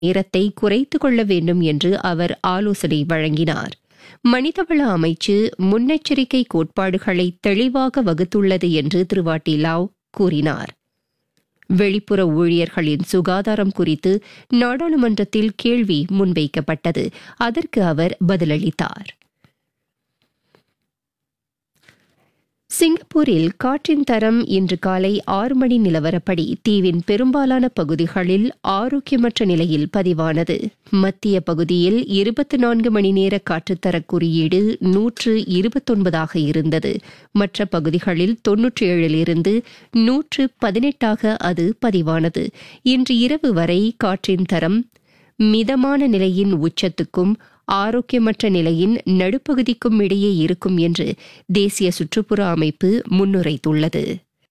நேரத்தை குறைத்துக் கொள்ள வேண்டும் என்று அவர் ஆலோசனை வழங்கினார் மனிதவள அமைச்சு முன்னெச்சரிக்கை கோட்பாடுகளை தெளிவாக வகுத்துள்ளது என்று திரு வாட்டிலாவ் கூறினார் வெளிப்புற ஊழியர்களின் சுகாதாரம் குறித்து நாடாளுமன்றத்தில் கேள்வி முன்வைக்கப்பட்டது அதற்கு அவர் பதிலளித்தார் சிங்கப்பூரில் காற்றின் தரம் இன்று காலை ஆறு மணி நிலவரப்படி தீவின் பெரும்பாலான பகுதிகளில் ஆரோக்கியமற்ற நிலையில் பதிவானது மத்திய பகுதியில் இருபத்தி நான்கு மணி நேர காற்றுத்தர குறியீடு நூற்று இருபத்தொன்பதாக இருந்தது மற்ற பகுதிகளில் தொன்னூற்றி ஏழிலிருந்து நூற்று பதினெட்டாக அது பதிவானது இன்று இரவு வரை காற்றின் தரம் மிதமான நிலையின் உச்சத்துக்கும் ஆரோக்கியமற்ற நிலையின் நடுப்பகுதிக்கும் இடையே இருக்கும் என்று தேசிய சுற்றுப்புற அமைப்பு முன்னுரைத்துள்ளது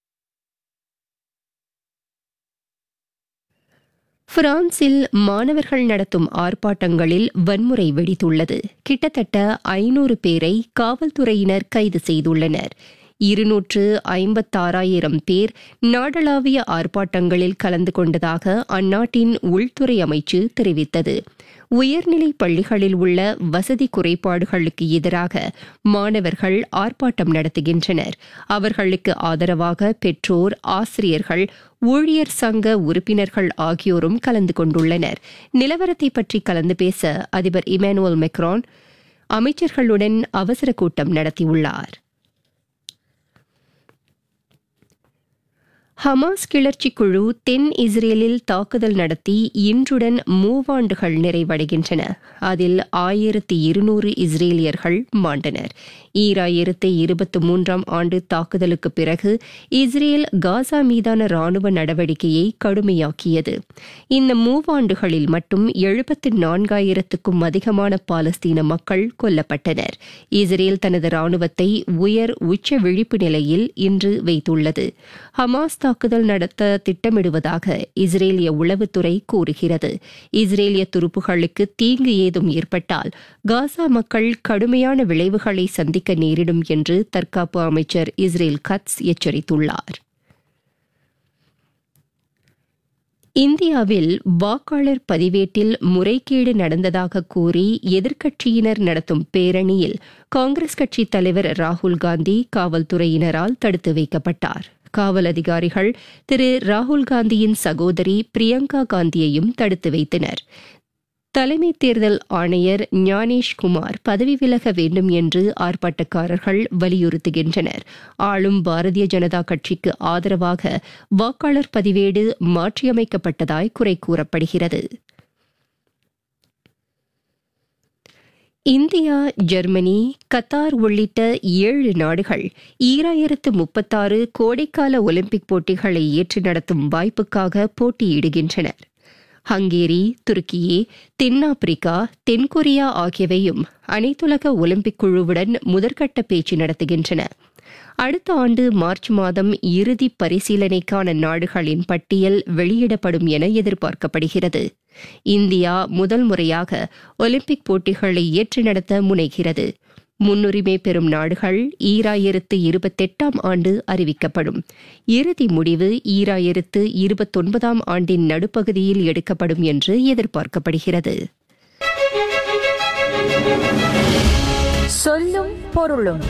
பிரான்சில் மாணவர்கள் நடத்தும் ஆர்ப்பாட்டங்களில் வன்முறை வெடித்துள்ளது கிட்டத்தட்ட ஐநூறு பேரை காவல்துறையினர் கைது செய்துள்ளனர் இருநூற்று ஐம்பத்தாறாயிரம் பேர் நாடளாவிய ஆர்ப்பாட்டங்களில் கலந்து கொண்டதாக அந்நாட்டின் உள்துறை அமைச்சு தெரிவித்தது உயர்நிலை பள்ளிகளில் உள்ள வசதி குறைபாடுகளுக்கு எதிராக மாணவர்கள் ஆர்ப்பாட்டம் நடத்துகின்றனர் அவர்களுக்கு ஆதரவாக பெற்றோர் ஆசிரியர்கள் ஊழியர் சங்க உறுப்பினர்கள் ஆகியோரும் கலந்து கொண்டுள்ளனர் நிலவரத்தை பற்றி கலந்து பேச அதிபர் இமானுவல் மெக்ரான் அமைச்சர்களுடன் அவசர கூட்டம் நடத்தியுள்ளார் ஹமாஸ் கிளர்ச்சி குழு தென் இஸ்ரேலில் தாக்குதல் நடத்தி இன்றுடன் மூவாண்டுகள் நிறைவடைகின்றன அதில் ஆயிரத்தி இருநூறு இஸ்ரேலியர்கள் மாண்டனர் ஈராயிரத்து இருபத்தி மூன்றாம் ஆண்டு தாக்குதலுக்கு பிறகு இஸ்ரேல் காசா மீதான ராணுவ நடவடிக்கையை கடுமையாக்கியது இந்த மூவாண்டுகளில் மட்டும் எழுபத்து நான்காயிரத்துக்கும் அதிகமான பாலஸ்தீன மக்கள் கொல்லப்பட்டனர் இஸ்ரேல் தனது ராணுவத்தை உயர் உச்ச விழிப்பு நிலையில் இன்று வைத்துள்ளது ஹமாஸ் தாக்குதல் நடத்த திட்டமிடுவதாக இஸ்ரேலிய உளவுத்துறை கூறுகிறது இஸ்ரேலிய துருப்புகளுக்கு தீங்கு ஏதும் ஏற்பட்டால் காசா மக்கள் கடுமையான விளைவுகளை சந்திக்க நேரிடும் என்று தற்காப்பு அமைச்சர் இஸ்ரேல் கட்ஸ் எச்சரித்துள்ளார் இந்தியாவில் வாக்காளர் பதிவேட்டில் முறைகேடு நடந்ததாக கூறி எதிர்க்கட்சியினர் நடத்தும் பேரணியில் காங்கிரஸ் கட்சி தலைவர் ராகுல் காந்தி காவல்துறையினரால் தடுத்து வைக்கப்பட்டார் காவல் அதிகாரிகள் திரு ராகுல் காந்தியின் சகோதரி பிரியங்கா காந்தியையும் தடுத்து வைத்தனர் தலைமை தேர்தல் ஆணையர் ஞானேஷ் குமார் பதவி விலக வேண்டும் என்று ஆர்ப்பாட்டக்காரர்கள் வலியுறுத்துகின்றனர் ஆளும் பாரதிய ஜனதா கட்சிக்கு ஆதரவாக வாக்காளர் பதிவேடு மாற்றியமைக்கப்பட்டதாய் குறை கூறப்படுகிறது இந்தியா ஜெர்மனி கத்தார் உள்ளிட்ட ஏழு நாடுகள் ஈராயிரத்து முப்பத்தாறு கோடைக்கால ஒலிம்பிக் போட்டிகளை ஏற்று நடத்தும் வாய்ப்புக்காக போட்டியிடுகின்றனர் ஹங்கேரி துருக்கியே தென்னாப்பிரிக்கா தென்கொரியா ஆகியவையும் அனைத்துலக ஒலிம்பிக் குழுவுடன் முதற்கட்ட பேச்சு நடத்துகின்றன அடுத்த ஆண்டு மார்ச் மாதம் இறுதி பரிசீலனைக்கான நாடுகளின் பட்டியல் வெளியிடப்படும் என எதிர்பார்க்கப்படுகிறது இந்தியா முதல் முறையாக ஒலிம்பிக் போட்டிகளை ஏற்று நடத்த முனைகிறது முன்னுரிமை பெறும் நாடுகள் ஈராயிரத்து இருபத்தெட்டாம் ஆண்டு அறிவிக்கப்படும் இறுதி முடிவு ஈராயிரத்து இருபத்தொன்பதாம் ஆண்டின் நடுப்பகுதியில் எடுக்கப்படும் என்று எதிர்பார்க்கப்படுகிறது சொல்லும் பொருளும்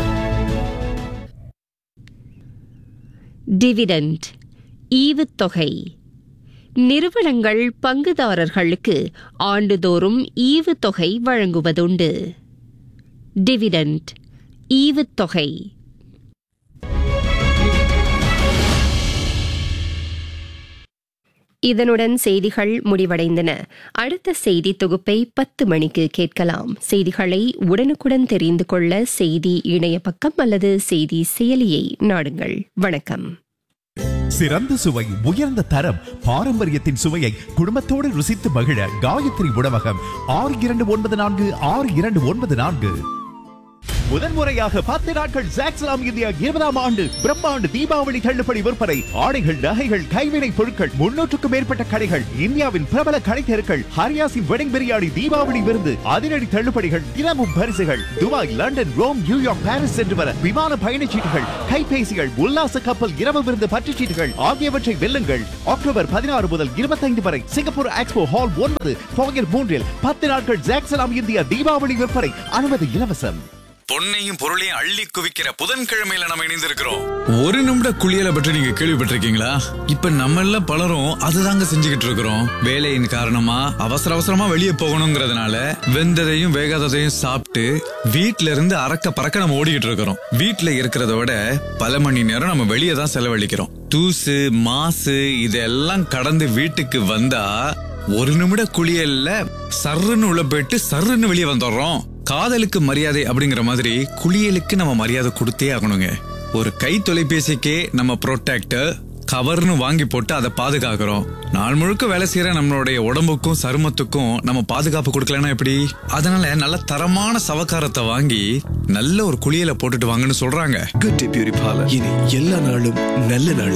டிவிடெண்ட் ஈவுத்தொகை நிறுவனங்கள் பங்குதாரர்களுக்கு ஆண்டுதோறும் ஈவுத்தொகை வழங்குவதுண்டு டிவிடெண்ட் ஈவுத்தொகை இதனுடன் செய்திகள் முடிவடைந்தன அடுத்த செய்தி தொகுப்பை பத்து மணிக்கு கேட்கலாம் செய்திகளை உடனுக்குடன் தெரிந்து கொள்ள செய்தி இணைய பக்கம் அல்லது செய்தி செயலியை நாடுங்கள் வணக்கம் சிறந்த சுவை உயர்ந்த தரம் பாரம்பரியத்தின் சுவையை குடும்பத்தோடு ருசித்து மகிழ காயத்ரி உணவகம் ஆறு இரண்டு ஒன்பது நான்கு ஆறு இரண்டு ஒன்பது நான்கு முதன்முறையாக பத்து நாட்கள் ஜாக்ஸ்லாம் இந்தியா இருபதாம் ஆண்டு பிரம்மாண்டு தீபாவளி தள்ளுபடி விற்பனை ஆடைகள் நகைகள் கைவினை பொருட்கள் முன்னூற்றுக்கும் மேற்பட்ட கடைகள் இந்தியாவின் பிரபல கடை தெருக்கள் ஹரியாசின் வெடிங் பிரியாணி தீபாவளி விருந்து அதிரடி தள்ளுபடிகள் தினமும் பரிசுகள் Dubai London Rome New York Paris சென்று வர விமான பயணச்சீட்டுகள் கைபேசிகள் உல்லாச கப்பல் இரவு விருந்து பற்றுச்சீட்டுகள் ஆகியவற்றை வெல்லுங்கள் அக்டோபர் பதினாறு முதல் இருபத்தைந்து வரை சிங்கப்பூர் எக்ஸ்போ ஹால் ஒன்பது போயர் மூன்றில் பத்து நாட்கள் ஜாக்சலாம் இந்தியா தீபாவளி விற்பனை அனுமதி இலவசம் பொன்னையும் பொருளையும் அள்ளி குவிக்கிற புதன்கிழமையில நம்ம இணைந்திருக்கிறோம் ஒரு நிமிட குளியலை பற்றி நீங்க கேள்விப்பட்டிருக்கீங்களா இப்ப நம்ம எல்லாம் பலரும் அதுதாங்க செஞ்சுக்கிட்டு இருக்கிறோம் வேலையின் காரணமா அவசர அவசரமா வெளியே போகணுங்கிறதுனால வெந்ததையும் வேகாததையும் சாப்பிட்டு வீட்ல இருந்து அறக்க பறக்க நம்ம ஓடிக்கிட்டு இருக்கிறோம் வீட்ல இருக்கிறத விட பல மணி நேரம் நம்ம வெளியே தான் செலவழிக்கிறோம் தூசு மாசு இதெல்லாம் கடந்து வீட்டுக்கு வந்தா ஒரு நிமிட குளியல்ல சர்ருன்னு உள்ள போயிட்டு சர்ருன்னு வெளியே வந்துடுறோம் காதலுக்கு மரியாதை அப்படிங்கிற மாதிரி குளியலுக்கு நம்ம மரியாதை கொடுத்தே ஆகணுங்க ஒரு கை தொலைபேசிக்கே நம்ம ப்ரொடெக்டர் கவர்னு வாங்கி போட்டு அதை பாதுகாக்கிறோம் நாள் முழுக்க வேலை செய்யற நம்மளுடைய உடம்புக்கும் சருமத்துக்கும் நம்ம பாதுகாப்பு கொடுக்கலன்னா எப்படி அதனால நல்ல தரமான சவக்காரத்தை வாங்கி நல்ல ஒரு குளியலை போட்டுட்டு வாங்கன்னு சொல்றாங்க குட் டே பியூரி பார்லர் இனி எல்லா நாளும் நல்ல நாளே